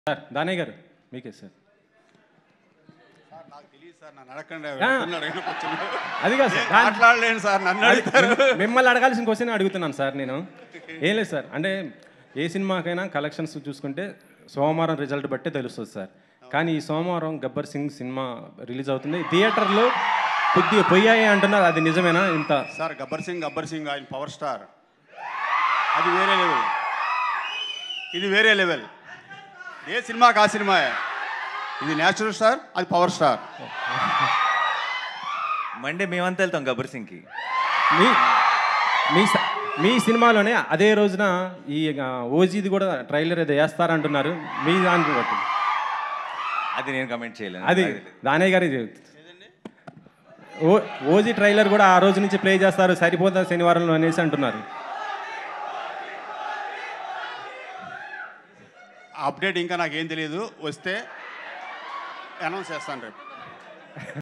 Sir Danayya గారు మీకే sir sir నాకు తెలియదు సార్ నన్ను అడగండి ఆ. నన్ను అడగండి కొంచెం. అది కాదు సార్ నేను దాని- మాట్లాడలేను సార్ నన్ను అడుగుతారు మిమ్మ- మిమ్మల్ని అడగాల్సిన క్వశ్చన్ అడుగుతున్నాను సార్ నేను ఏం లేదు సార్ అంటే ఏ సినిమాకైనా కలెక్షన్స్ చూసుకుంటే సోమవారం రిజల్ట్ బట్టే తెలుస్తుంది సార్ కానీ ఈ సోమవారం గబ్బర్ సింగ్ సినిమా రిలీజ్ అవుతుంది థియేటర్లో కొద్దిగా పొయ్యాయి అంటున్నారు అది నిజమేనా ఇంత సార్ గబ్బర్ సింగ్ గబ్బర్ సింగ్ ఆయన పవర్ స్టార్ అది వేరే లెవెల్ ఇది వేరే లెవెల్ ఏ సినిమాకి ఆ సినిమా ఇది నేచురల్ స్టార్ అది పవర్ స్టార్ మండే మేమంతా వెళ్తాం గబ్బర్ సింగ్కి మీ మీ స- మీ సినిమాలోనే అదే రోజున ఈ ఆ, ఓజీది కూడా ట్రైలర్ ఏదో వేస్తారంటున్నారు మీ దాన్ని బట్టి అది నేను కమెంట్ చేయలేను అది నాకు తెలియదు. దానయ్య గారి ఓ ఓజీ ట్రైలర్ కూడా ఆ రోజు నుంచి ప్లే చేస్తారు సరిపోతా శనివారంలో అనేసి అంటున్నారు అప్డేట్ ఇంకా నాకేం తెలియదు వస్తే అనౌన్స్ చేస్తాను రేపు